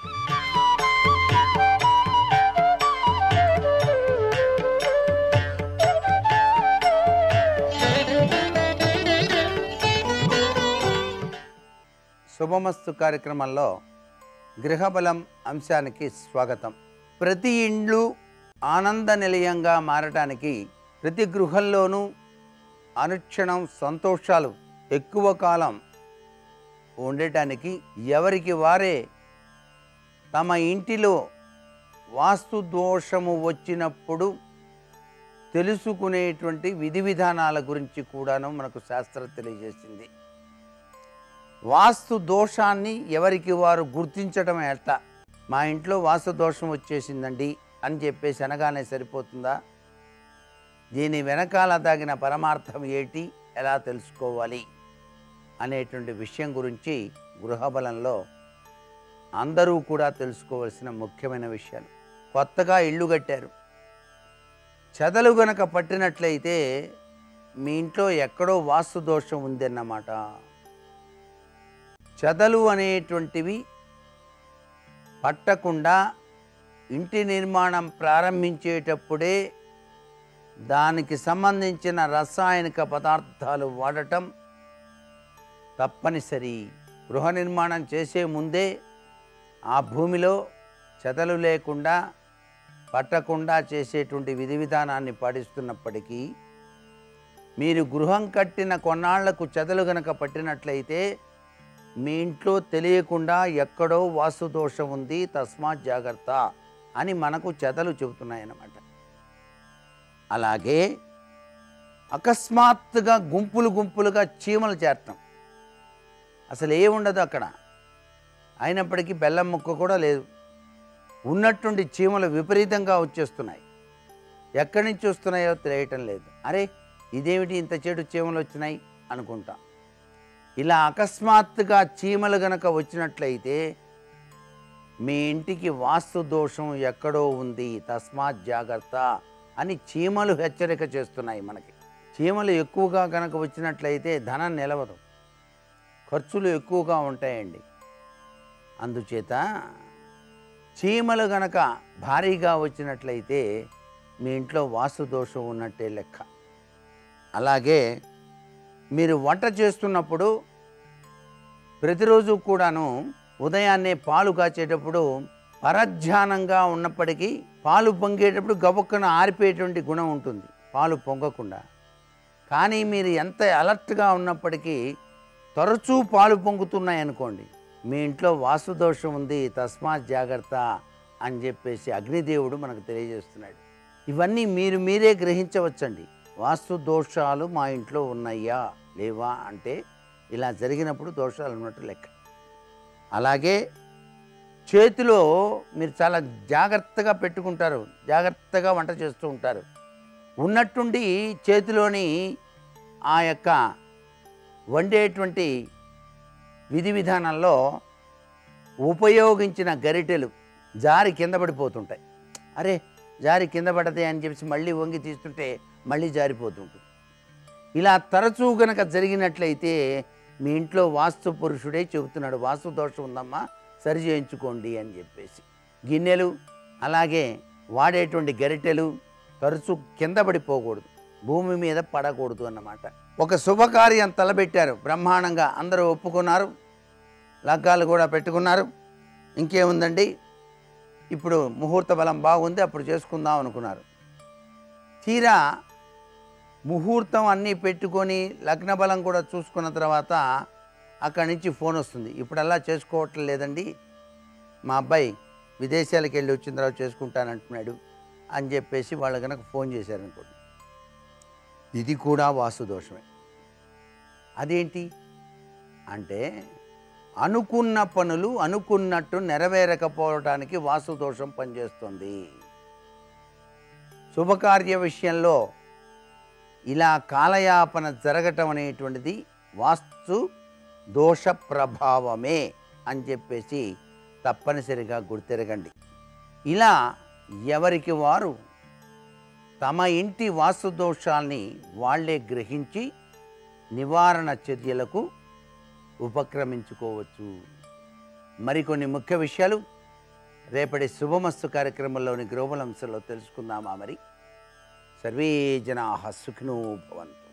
శుభమస్తు కార్యక్రమంలో గృహబలం అంశానికి స్వాగతం ప్రతి ఇండ్లు ఆనంద నిలయంగా మారటానికి ప్రతి గృహంలోనూ అనుక్షణం సంతోషాలు ఎక్కువ కాలం ఉండటానికి ఎవరికి వారే తమ ఇంటిలో వాస్తు దోషము వచ్చినప్పుడు తెలుసుకునేటువంటి విధి విధానాల గురించి కూడాను మనకు శాస్త్రం తెలియజేసింది వాస్తు దోషాన్ని ఎవరికి వారు గుర్తించడం ఎట్లా మా ఇంట్లో వాస్తు దోషం వచ్చేసిందండి అని చెప్పేసి అనగానే సరిపోతుందా దీని వెనకాల దాగిన పరమార్థం ఏంటి ఎలా తెలుసుకోవాలి అనేటువంటి విషయం గురించి గృహబలంలో అందరూ కూడా తెలుసుకోవాల్సిన ముఖ్యమైన విషయాలు కొత్తగా ఇల్లు కట్టారు చెదలు గనక పట్టినట్లయితే మీ ఇంట్లో ఎక్కడో వాస్తు దోషం ఉందన్నమాట చెదలు అనేటువంటివి పట్టకుండా ఇంటి నిర్మాణం ప్రారంభించేటప్పుడే దానికి సంబంధించిన రసాయనిక పదార్థాలు వాడటం తప్పనిసరి గృహ నిర్మాణం చేసే ముందే ఆ భూమిలో చెదలు లేకుండా పట్టకుండా చేసేటువంటి విధి విధానాన్ని పాటిస్తున్నప్పటికీ మీరు గృహం కట్టిన కొన్నాళ్లకు చెదలు గనక పట్టినట్లయితే మీ ఇంట్లో తెలియకుండా ఎక్కడో వాస్తు దోషం ఉంది తస్మాత్ జాగ్రత్త అని మనకు చెదలు చెబుతున్నాయన్నమాట అలాగే అకస్మాత్తుగా గుంపులు గుంపులుగా చీమలు చేరటం అసలు ఏముండదు అక్కడ అయినప్పటికీ బెల్లం ముక్క కూడా లేదు ఉన్నట్టుండి చీమలు విపరీతంగా వచ్చేస్తున్నాయి ఎక్కడి నుంచి వస్తున్నాయో తెలియటం లేదు అరే ఇదేమిటి ఇంత చెడు చీమలు వచ్చినాయి అనుకుంటాం ఇలా అకస్మాత్తుగా చీమలు గనక వచ్చినట్లయితే మీ ఇంటికి వాస్తు దోషం ఎక్కడో ఉంది తస్మాత్ జాగ్రత్త అని చీమలు హెచ్చరిక చేస్తున్నాయి మనకి చీమలు ఎక్కువగా గనక వచ్చినట్లయితే ధనం నిలవదు ఖర్చులు ఎక్కువగా ఉంటాయండి అందుచేత చీమలు గనక భారీగా వచ్చినట్లయితే మీ ఇంట్లో వాస్తు దోషం ఉన్నట్టే లెక్క అలాగే మీరు వంట చేస్తున్నప్పుడు ప్రతిరోజు కూడాను ఉదయాన్నే పాలు కాచేటప్పుడు పరధ్యానంగా ఉన్నప్పటికీ పాలు పొంగేటప్పుడు గబుక్కన ఆరిపోయేటువంటి గుణం ఉంటుంది పాలు పొంగకుండా కానీ మీరు ఎంత అలర్ట్గా ఉన్నప్పటికీ తరచూ పాలు పొంగుతున్నాయి అనుకోండి మీ ఇంట్లో వాస్తుదోషం ఉంది తస్మాత్ జాగ్రత్త అని చెప్పేసి అగ్నిదేవుడు మనకు తెలియజేస్తున్నాడు ఇవన్నీ మీరు మీరే గ్రహించవచ్చండి వాస్తు దోషాలు మా ఇంట్లో ఉన్నాయా లేవా అంటే ఇలా జరిగినప్పుడు దోషాలు ఉన్నట్టు లెక్క అలాగే చేతిలో మీరు చాలా జాగ్రత్తగా పెట్టుకుంటారు జాగ్రత్తగా వంట చేస్తూ ఉంటారు ఉన్నట్టుండి చేతిలోని ఆ యొక్క వండేటువంటి విధి విధానంలో ఉపయోగించిన గరిటెలు జారి కింద పడిపోతుంటాయి అరే జారి కింద పడదే అని చెప్పేసి మళ్ళీ వంగి తీస్తుంటే మళ్ళీ జారిపోతుంటుంది ఇలా తరచూ గనక జరిగినట్లయితే మీ ఇంట్లో వాస్తు పురుషుడే చెబుతున్నాడు వాస్తు దోషం ఉందమ్మా సరి చేయించుకోండి అని చెప్పేసి గిన్నెలు అలాగే వాడేటువంటి గరిటెలు తరచూ కింద పడిపోకూడదు భూమి మీద పడకూడదు అన్నమాట ఒక శుభకార్యం తలబెట్టారు బ్రహ్మాండంగా అందరూ ఒప్పుకున్నారు లగ్గాలు కూడా పెట్టుకున్నారు ఇంకేముందండి ఇప్పుడు ముహూర్త బలం బాగుంది అప్పుడు చేసుకుందాం అనుకున్నారు తీరా ముహూర్తం అన్నీ పెట్టుకొని లగ్న బలం కూడా చూసుకున్న తర్వాత అక్కడి నుంచి ఫోన్ వస్తుంది ఇప్పుడల్లా చేసుకోవట్లేదు లేదండి మా అబ్బాయి విదేశాలకు వెళ్ళి వచ్చిన తర్వాత చేసుకుంటానంటున్నాడు అని చెప్పేసి వాళ్ళు కనుక ఫోన్ చేశారనుకోండి ఇది కూడా వాస్తు దోషమే అదేంటి అంటే అనుకున్న పనులు అనుకున్నట్టు నెరవేరకపోవడానికి వాస్తు దోషం పనిచేస్తుంది శుభకార్య విషయంలో ఇలా కాలయాపన జరగటం అనేటువంటిది వాస్తు దోష ప్రభావమే అని చెప్పేసి తప్పనిసరిగా గుర్తెరగండి ఇలా ఎవరికి వారు తమ ఇంటి వాస్తు దోషాల్ని వాళ్ళే గ్రహించి నివారణ చర్యలకు ఉపక్రమించుకోవచ్చు మరికొన్ని ముఖ్య విషయాలు రేపటి శుభమస్తు కార్యక్రమంలోని గ్లోబల్ అంశంలో తెలుసుకుందామా మరి సర్వే జనా సుఖినో భవంతు